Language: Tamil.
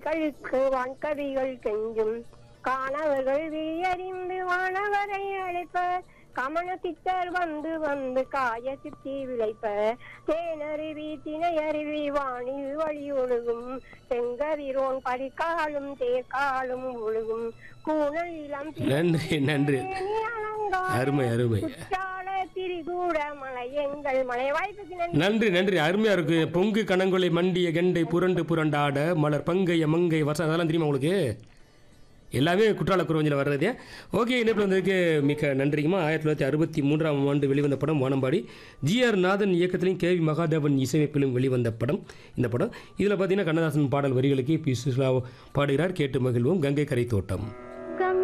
கழுக்கு வான்கவிகள் கெஞ்சும் காணவர்கள் விழியறிந்து வானவரை அழைப்ப கமன சித்தர் வந்து வந்து காய சித்தி விளைப்ப தேனருவி தினை அருவி வானில் வழி ஒழுகும் செங்கதிரோன் பரிகாலும் தேர்காலும் ஒழுகும் கூணல் இளம் நன்றி நன்றி தேனி அலங்காரம் அருமை அருமை குற்றால திரிகூட மலை எங்கள் மலை வாய்ப்புக்கு நன்றி நன்றி நன்றி அருமையா இருக்கு பொங்கு கணங்கொலை மண்டிய கெண்டை புரண்டு புரண்டாட மலர் பங்கைய மங்கை வருஷம் அதெல்லாம் தெரியுமா உங்களுக்கு எல்லாமே குற்றால குறவஞ்சில் வர்றதே ஓகே இணைப்பில் வந்ததுக்கு மிக்க நன்றிங்கம்மா ஆயிரத்தி தொள்ளாயிரத்தி அறுபத்தி மூன்றாம் ஆண்டு வெளிவந்த படம் வானம்பாடி ஜிஆர் நாதன் இயக்கத்திலையும் கேவி மகாதேவன் இசையமைப்பிலும் வெளிவந்த படம் இந்த படம் இதில் பார்த்தீங்கன்னா கண்ணதாசன் பாடல் வரிகளுக்கு பி சுஷ்லா பாடுகிறார் கேட்டு மகிழ்வோம் கங்கை கரை தோட்டம்